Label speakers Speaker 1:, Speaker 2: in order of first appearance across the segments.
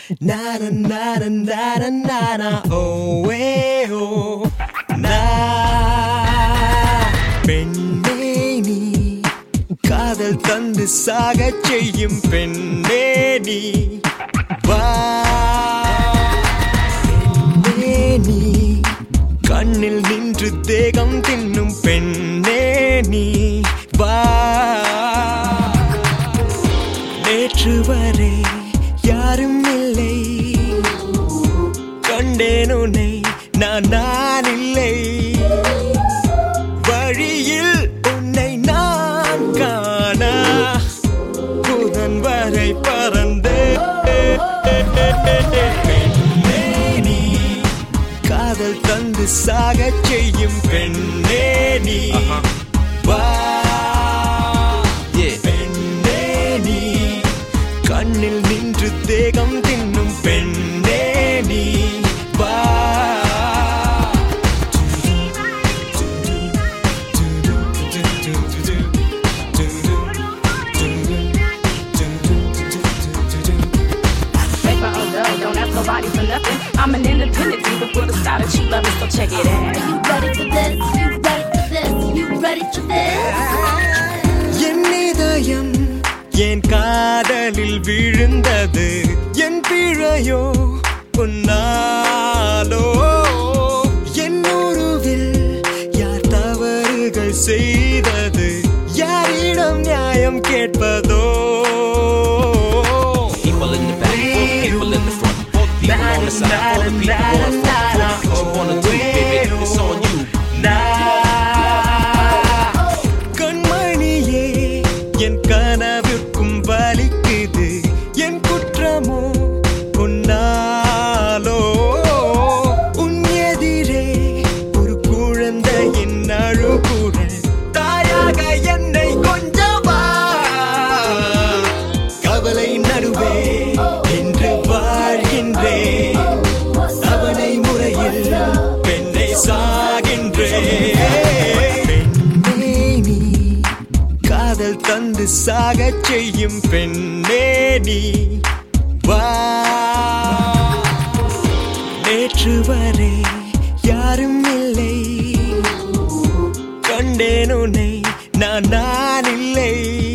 Speaker 1: நான நான நான நானா ஓவே ஓ நா பெண்ணே நீ காதல் தந்து சாகச் செய்யும் பெண்ணே நீ வா பெண்ணே நீ கண்ணில் நின்று தேகம் தின்னும் பெண்ணே நீ வா நேற்று வரை யாரும் இல்லை கண்டேன் உன்னை நான் நான் இல்லை வழியில் உன்னை நான் காண புதன் வரை பறந்தே பெண்ணே நீ காதல் தந்து சாகச் செய்யும் பெண்ணே நீ வா பெண்ணே நீ கண்ணில் நின்று தேகம் தின்னும் பெண்ணே நீ வா
Speaker 2: Paper on love, don't ask nobody for nothing. I'm an independent diva for the style that you love, so check it out.
Speaker 3: You ready for this? You ready for this? You ready for this?
Speaker 1: என் இதயம் என் காதலில் விழுந்தது என் பிழையோ உன்னாலோ என் உருவில் யார் தவறுகள் செய்தது யாரிடம் நியாயம் கேட்பதோ
Speaker 4: People in the back, all the people in the front, all the people on the side, all the people on the front. What you wanna do, baby? It's on you.
Speaker 1: கண்மணியே என் கனவுக்கும் வலிக்குது என் குற்றமோ உன்னாலோ உன் எதிரே ஒரு குழந்தையின் அழுகுரல் தாயாக என்னை கொஞ்சவா கவலை நடுவே என்று வாழ்கின்றேன் அவனை முறையில் பெண்ணை சாகின்றேன் பெண்ணே நீ காதல் தந்து சாகச் செய்யும் பெண்ணே நீ வா நேற்று வரை யாரும் இல்லை கண்டேன் உன்னை நான் நான் இல்லை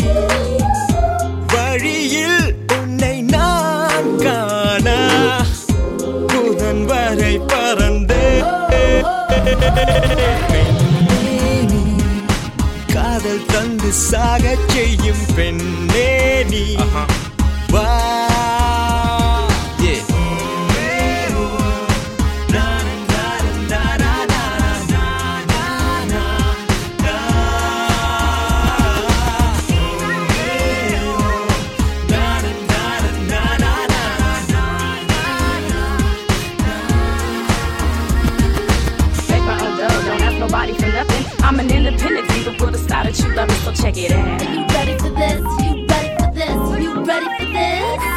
Speaker 1: வழியில் உன்னை நான் காண புதன் வரை பறந்தே பெண்ணே நீ காதல் தந்து சாகச் செய்யும் பெண்ணே நீ வா
Speaker 4: Yeah.
Speaker 2: Paper on love, don't ask nobody for nothing. I'm an independent diva for the style that you love, so check it out.
Speaker 3: You ready for this? You ready for this? You ready for this?